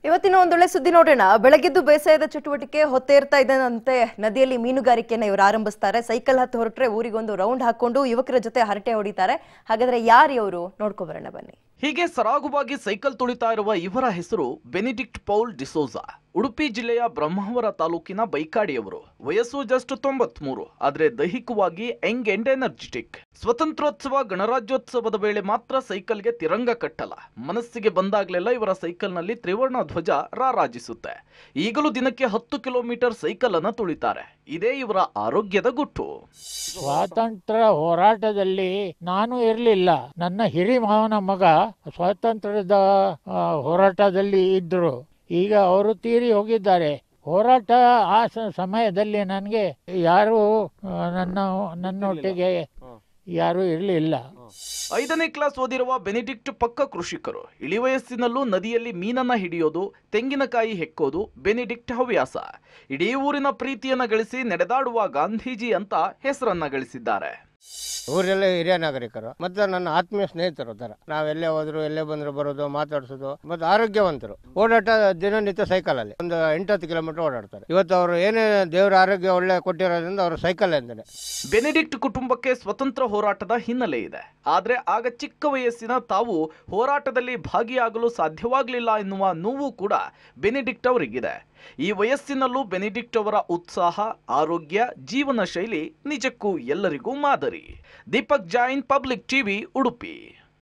ಇವತ್ತಿನ ಒಂದೊಳ್ಳೆ ಸುದ್ದಿ ನೋಡೋಣ ಬೆಳಗ್ಗೆದ್ದು ಬೇಸಾಯದ ಚಟುವಟಿಕೆ ಹೊತ್ತೇರ್ತಾ ಇದ್ದಂತೆ ನದಿಯಲ್ಲಿ ಮೀನುಗಾರಿಕೆಯನ್ನು ಇವರು ಆರಂಭಿಸ್ತಾರೆ ಸೈಕಲ್ ಹತ್ತು ಹೊರಟ್ರೆ ಊರಿಗೊಂದು ರೌಂಡ್ ಹಾಕೊಂಡು ಯುವಕರ ಜೊತೆ ಹರಟೆ ಹೊಡಿತಾರೆ ಹಾಗಾದ್ರೆ ಯಾರು ಇವರು ನೋಡ್ಕೊ ಬರೋಣ ಬನ್ನಿ ಹೀಗೆ ಸರಾಗವಾಗಿ ಸೈಕಲ್ ತುಳಿತಾ ಇರುವ ಇವರ ಹೆಸರು ಬೆನಿಡಿಕ್ಟ್ ಪೌಲ್ ಡಿಸೋಜಾ ಉಡುಪಿ ಜಿಲ್ಲೆಯ ಬ್ರಹ್ಮಾವರ ತಾಲೂಕಿನ ಬೈಕಾಡಿಯವರು ವಯಸ್ಸು ಜಸ್ಟ್ ತೊಂಬತ್ಮೂರು ಆದ್ರೆ ದೈಹಿಕವಾಗಿ ಯಂಗ್ ಅಂಡ್ ಎನರ್ಜಿಟಿಕ್ ಸ್ವತಂತ್ರೋತ್ಸವ ಗಣರಾಜ್ಯೋತ್ಸವದ ವೇಳೆ ಮಾತ್ರ ಸೈಕಲ್ಗೆ ತಿರಂಗ ಕಟ್ಟಲ್ಲ ಮನಸ್ಸಿಗೆ ಬಂದಾಗ್ಲೆಲ್ಲ ಇವರ ಸೈಕಲ್ನಲ್ಲಿ ತ್ರಿವರ್ಣ ಧ್ವಜ ರಾರಾಜಿಸುತ್ತೆ ಈಗಲೂ ದಿನಕ್ಕೆ ಹತ್ತು ಕಿಲೋಮೀಟರ್ ಸೈಕಲ್ ಅನ್ನ ತುಳಿತಾರೆ ಇದೇ ಇವರ ಆರೋಗ್ಯದ ಗುಟ್ಟು ಸ್ವಾತಂತ್ರ್ಯ ಹೋರಾಟದಲ್ಲಿ ನಾನು ಇರಲಿಲ್ಲ ನನ್ನ ಹಿರಿ ಮಾವನ ಮಗ ಸ್ವಾತಂತ್ರ್ಯದ ಆ, ಹೋರಾಟದಲ್ಲಿ ಇದ್ರು ಈಗ ಅವರು ತೀರಿ ಹೋಗಿದ್ದಾರೆ ಹೋರಾಟ ಆ ಸ- ಸಮಯದಲ್ಲಿ ನನಗೆ ಯಾರು ಆ, ನನ್ನ ನನ್ನೊಟ್ಟಿಗೆ ಯಾರು ಇರಲಿಲ್ಲ ಐದನೇ ಕ್ಲಾಸ್ ಓದಿರುವ ಬೆನಿಡಿಕ್ಟ್ ಪಕ್ಕ ಕೃಷಿಕರು ಇಳಿ ವಯಸ್ಸಿನಲ್ಲೂ ನದಿಯಲ್ಲಿ ಮೀನನ್ನ ಹಿಡಿಯೋದು ತೆಂಗಿನಕಾಯಿ ಹೆಕ್ಕೋದು ಬೆನಿಡಿಕ್ಟ್ ಹವ್ಯಾಸ ಇಡೀ ಊರಿನ ಪ್ರೀತಿಯನ್ನ ಗಳಿಸಿ ನಡೆದಾಡುವ ಗಾಂಧೀಜಿ ಅಂತ ಹೆಸರನ್ನ ಗಳಿಸಿದ್ದಾರೆ ಊರೆಲ್ಲ ಹಿರಿಯ ನಾಗರಿಕರು ಮತ್ತೆ ನನ್ನ ಆತ್ಮೀಯ ಸ್ನೇಹಿತರು ತರ ನಾವೆಲ್ಲೇ ಹೋದ್ರು ಎಲ್ಲೇ ಬಂದ್ರು ಬರೋದು ಮಾತಾಡ್ಸೋದು ಮತ್ತೆ ಆರೋಗ್ಯವಂತರು ಓಡಾಟ ದಿನನಿತ್ಯ ಸೈಕಲ್ ಅಲ್ಲಿ ಒಂದು ಎಂಟತ್ತು ಕಿಲೋಮೀಟರ್ ಓಡಾಡ್ತಾರೆ ಇವತ್ತು ಅವರು ಏನೇ ದೇವರ ಆರೋಗ್ಯ ಒಳ್ಳೆ ಕೊಟ್ಟಿರೋದ್ರಿಂದ ಅವರು ಸೈಕಲ್ ಎಂದರೆ ಬೆನಿಡಿಕ್ಟ್ ಕುಟುಂಬಕ್ಕೆ ಸ್ವತಂತ್ರ ಹೋರಾಟದ ಹಿನ್ನೆಲೆ ಇದೆ ಆದ್ರೆ ಆಗ ಚಿಕ್ಕ ವಯಸ್ಸಿನ ತಾವು ಹೋರಾಟದಲ್ಲಿ ಭಾಗಿಯಾಗಲು ಸಾಧ್ಯವಾಗಲಿಲ್ಲ ಎನ್ನುವ ನೋವು ಕೂಡ ಬೆನಿಡಿಕ್ಟ್ ಅವರಿಗಿದೆ ಈ ವಯಸ್ಸಿನಲ್ಲೂ ಬೆನಿಡಿಕ್ಟ್ ಅವರ ಉತ್ಸಾಹ ಆರೋಗ್ಯ ಜೀವನ ಶೈಲಿ ನಿಜಕ್ಕೂ ಎಲ್ಲರಿಗೂ ಮಾದರಿ ದೀಪಕ್ ಜೈನ್ ಪಬ್ಲಿಕ್ ಟಿವಿ ಉಡುಪಿ